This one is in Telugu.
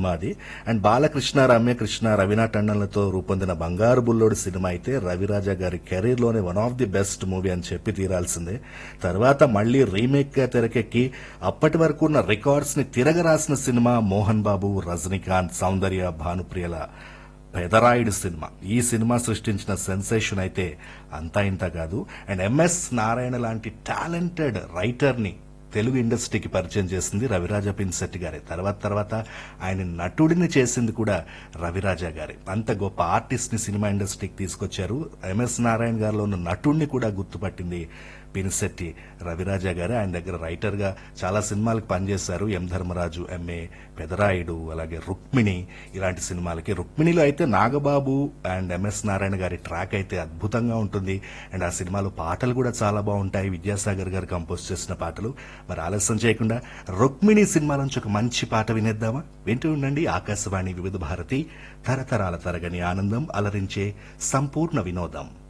సినిమా అది అండ్ బాలకృష్ణ రమ్యకృష్ణ రవీనా టండన్లతో రూపొందిన బంగారు బుల్లోడు సినిమా అయితే రవిరాజా గారి కెరీర్ లోనే one of the best movie అని చెప్పి తీరాల్సిందే తర్వాత మళ్లీ రీమేక్ గా తెరకెక్కి అప్పటి వరకు ఉన్న రికార్డ్స్ ని తిరగరాసిన సినిమా మోహన్ బాబు రజనీకాంత్ సౌందర్య భానుప్రియల పెదరాయుడు సినిమా ఈ సినిమా సృష్టించిన సెన్సేషన్ అయితే అంతా ఇంత కాదు అండ్ ఎంఎస్ నారాయణ లాంటి టాలెంటెడ్ రైటర్ ని తెలుగు ఇండస్ట్రీకి పరిచయం చేసింది రవిరాజ పిన్సెట్టి గారే తర్వాత తర్వాత ఆయన నటుడిని చేసింది కూడా రవిరాజా గారే అంత గొప్ప ఆర్టిస్ట్ ని సినిమా ఇండస్ట్రీకి తీసుకొచ్చారు ఎంఎస్ నారాయణ గారిలో ఉన్న నటుడిని కూడా గుర్తుపట్టింది పినిశెట్టి రవిరాజా గారు ఆయన దగ్గర రైటర్ గా చాలా సినిమాలకు పనిచేశారు ఎం ధర్మరాజు ఎంఏ పెదరాయుడు అలాగే రుక్మిణి ఇలాంటి సినిమాలకి రుక్మిణిలో అయితే నాగబాబు అండ్ ఎంఎస్ నారాయణ గారి ట్రాక్ అయితే అద్భుతంగా ఉంటుంది అండ్ ఆ సినిమాలో పాటలు కూడా చాలా బాగుంటాయి విద్యాసాగర్ గారు కంపోజ్ చేసిన పాటలు మరి ఆలస్యం చేయకుండా రుక్మిణి సినిమా నుంచి ఒక మంచి పాట వినేద్దామా వింటూ ఉండండి ఆకాశవాణి వివిధ భారతి తరతరాల తరగని ఆనందం అలరించే సంపూర్ణ వినోదం